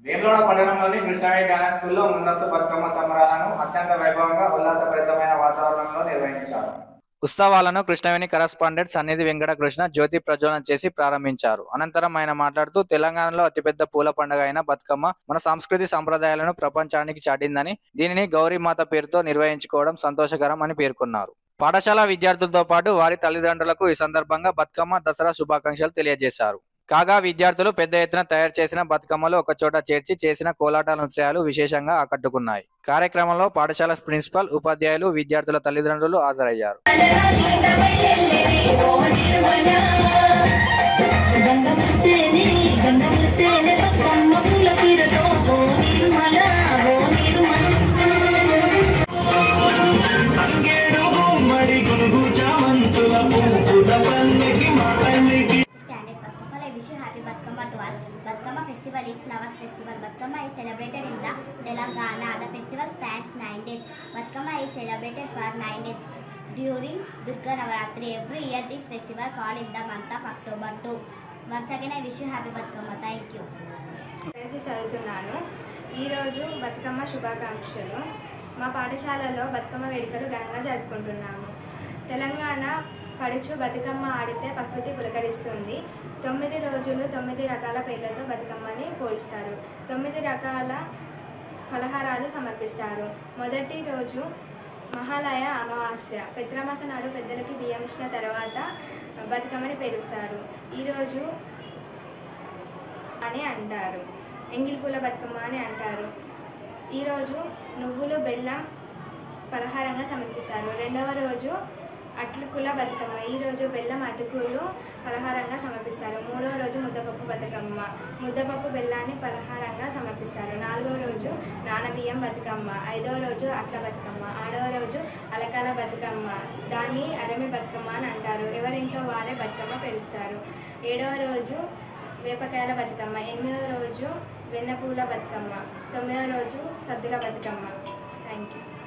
వేములవాడ పట్టణంలోని కృష్ణాయి జ్ఞాన స్కూల్లో ముందస్తు బతుకమ్మ సంబరాలను అత్యంత వైభవంగా ఉల్లాసభరితమైన వాతావరణంలో నిర్వహించారు ఉత్సవాలను కృష్ణవేణి కరస్పాండెంట్ సన్నిధి వెంకట కృష్ణ జ్యోతి ప్రజ్వలన చేసి ప్రారంభించారు అనంతరం ఆయన మాట్లాడుతూ తెలంగాణలో అతిపెద్ద పూల పండుగ అయిన బతుకమ్మ మన సంస్కృతి సంప్రదాయాలను ప్రపంచానికి చాటిందని దీనిని గౌరీమాత పేరుతో నిర్వహించుకోవడం సంతోషకరం అని పేర్కొన్నారు పాఠశాల విద్యార్థులతో పాటు వారి తల్లిదండ్రులకు ఈ సందర్భంగా బతుకమ్మ దసరా శుభాకాంక్షలు తెలియజేశారు కాగా విద్యార్థులు పెద్ద ఎత్తున తయారు చేసిన బతుకమ్మలు ఒక చోట చేర్చి చేసిన కోలాట నృత్యాలు విశేషంగా ఆకట్టుకున్నాయి కార్యక్రమంలో పాఠశాల ప్రిన్సిపల్ ఉపాధ్యాయులు విద్యార్థుల తల్లిదండ్రులు హాజరయ్యారు గంగముసేని గంగముసేని బతుకమ్మ పూల తీరతో ఓ నిర్మల ఓ నిర్మల అంగేడు గుమ్మడి గురుగు చామంతుల పువ్వుల పల్లెకి మా తల్లికి Standard. First of all, I wish you happy Batkama to all. Batkama festival is flowers festival. Batkama is celebrated in the Telangana. The festival spans nine days. Batkama is celebrated for nine days during Durga Navaratri. Every year, this festival fall in the month of October 2. Once again, I wish you happy Batkama. Thank you. తరగతి చదువుతున్నాను ఈరోజు బతుకమ్మ శుభాకాంక్షలు మా పాఠశాలలో బతుకమ్మ వేడుకలు ఘనంగా జరుపుకుంటున్నాము తెలంగాణ పడుచు బతుకమ్మ ఆడితే ప్రకృతి పులకరిస్తుంది తొమ్మిది రోజులు తొమ్మిది రకాల పేర్లతో బతుకమ్మని పోలుస్తారు తొమ్మిది రకాల ఫలహారాలు సమర్పిస్తారు మొదటి రోజు మహాలయ అమావాస్య పెత్రమాస నాడు పెద్దలకి బియ్యం ఇచ్చిన తర్వాత బతుకమ్మని పేరుస్తారు ఈరోజు అని అంటారు ఎంగిల్ పూల బతుకమ్మ అని అంటారు ఈరోజు నువ్వులు బెల్లం పలహారంగా సమర్పిస్తారు రెండవ రోజు అటుకుల బతుకమ్మ ఈరోజు బెల్లం అటుకులు పలహారంగా సమర్పిస్తారు మూడవ రోజు ముద్దపప్పు బతుకమ్మ ముద్దపప్పు బెల్లాన్ని పలహారంగా సమర్పిస్తారు నాలుగవ రోజు నానబియ్యం బతుకమ్మ ఐదవ రోజు అట్ల బతుకమ్మ ఆరవ రోజు అలకాల బతుకమ్మ దాన్ని అరమి బతుకమ్మ అని అంటారు ఎవరింట్లో వారే బతుకమ్మ పెరుస్తారు ఏడవ రోజు వేపకాయల బతుకమ్మ ఎనిమిదవ రోజు వెన్నపూల బతుకమ్మ తొమ్మిదవ రోజు సద్దుల బతుకమ్మ థ్యాంక్ యూ